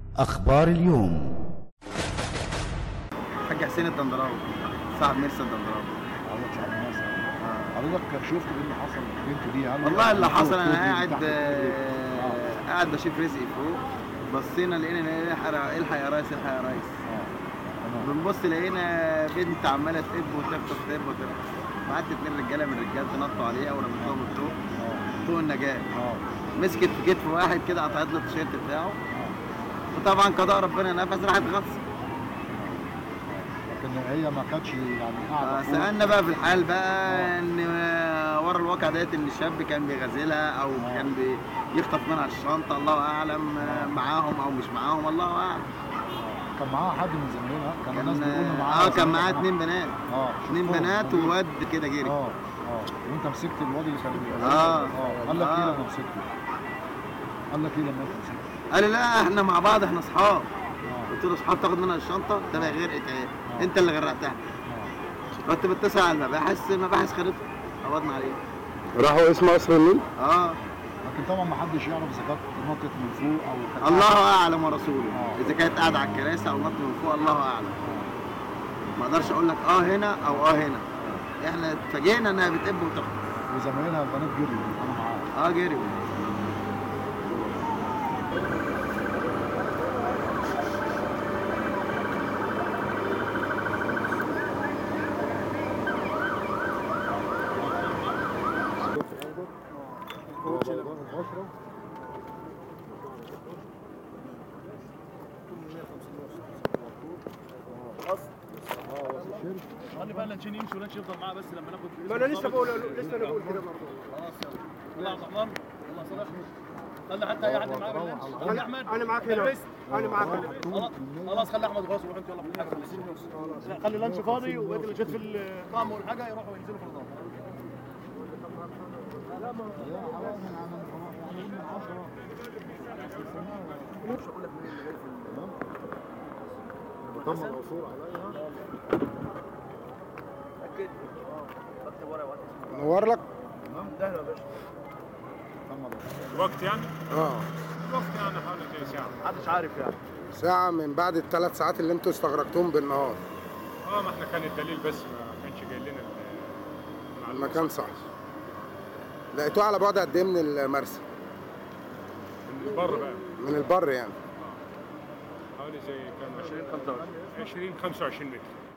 أخبار اليوم حاج حسين الدندراوي صاحب مرسى الدندراوي حضرتك صاحب الناس حضرتك شفت ايه اللي حصل البنت دي هل والله اللي حصل انا الصوت قاعد تحت آه، اه قاعد بشوف رزقي فوق بصينا لقينا إن الحق الحق يا ريس الحق يا ريس اه تمام بنبص لقينا بنت عماله تقب وتخطف تقب وتخطف بعت اتنين رجاله من الرجال تنطوا عليها ورمت لهم الطوق اه طوق النجاه اه مسكت في كتف واحد كده قطعت له التيشيرت بتاعه اه وطبعا قضاء ربنا نفذ راحت غطس لكن هي ما كانتش يعني قاعده آه، فوق. سألنا بقى في الحال بقى آه. ان آه، ورا الواقع ديت ان الشاب كان بيغازلها او آه. كان بيخطف منها الشنطه الله اعلم آه، آه. معاهم او مش معاهم الله اعلم كان معاها حد من زمايلها كان الناس كان بيقولوا معاها اه كان زمايلها معاه معاها. اتنين بنات اه اتنين شفتهم. بنات وواد كده جري اه اه وانت مسكت الواد اللي كان بيقول آه. اه قال لك ايه آه. لما مسكته؟ قال لك ايه لما انت مسكته؟ قال لي لا احنا مع بعض احنا اصحاب اه قلت له اصحاب تاخد منها الشنطه ده بقى غرقت اهي آه. انت اللي غرقتها اه كنت بتصل على المباحث المباحث خدته قبضنا عليه راحوا اسم قصر النيل اه لكن طبعا ما حدش يعرف اذا كانت نطت من فوق او كانت الله اعلم ورسوله آه. اذا كانت قاعده على الكراسي او نط من فوق الله اعلم آه. ما اقدرش اقول لك اه هنا او اه هنا احنا اتفاجئنا انها بتقب وتخطف وزمايلها البنات جريوا انا معاها اه جري خلي بقى اللانشين يمشي واللانش يفضل معاه بس لما ناخد ما انا لسه بقول لسه انا بقول كده برضه خلاص يلا يلا يا عبد الرحمن يلا صلاح خلي حتى اي حد معاه باللانش خلي احمد انا معاك هنا لبست. انا معاك هنا خلاص خلاص خلي احمد خلاص وروح انت يلا في الحاجه خلي- خلي اللانش فاضي وبقيه اللانشات في الطعم والحاجه يروحوا ينزلوا في النظام نور لك وقت يعني؟ اه الوقت يعني حوالي ساعة محدش عارف يعني ساعة من بعد الثلاث ساعات اللي انتوا استغرقتوهم بالنهار اه ما احنا كان الدليل بس ما كانش جاي لنا ال- المعلومة المكان صح لقيتوه على بعد قد ايه من المرسى من البر بقى من البر يعني حوالي زي كام 20 25 20 25 متر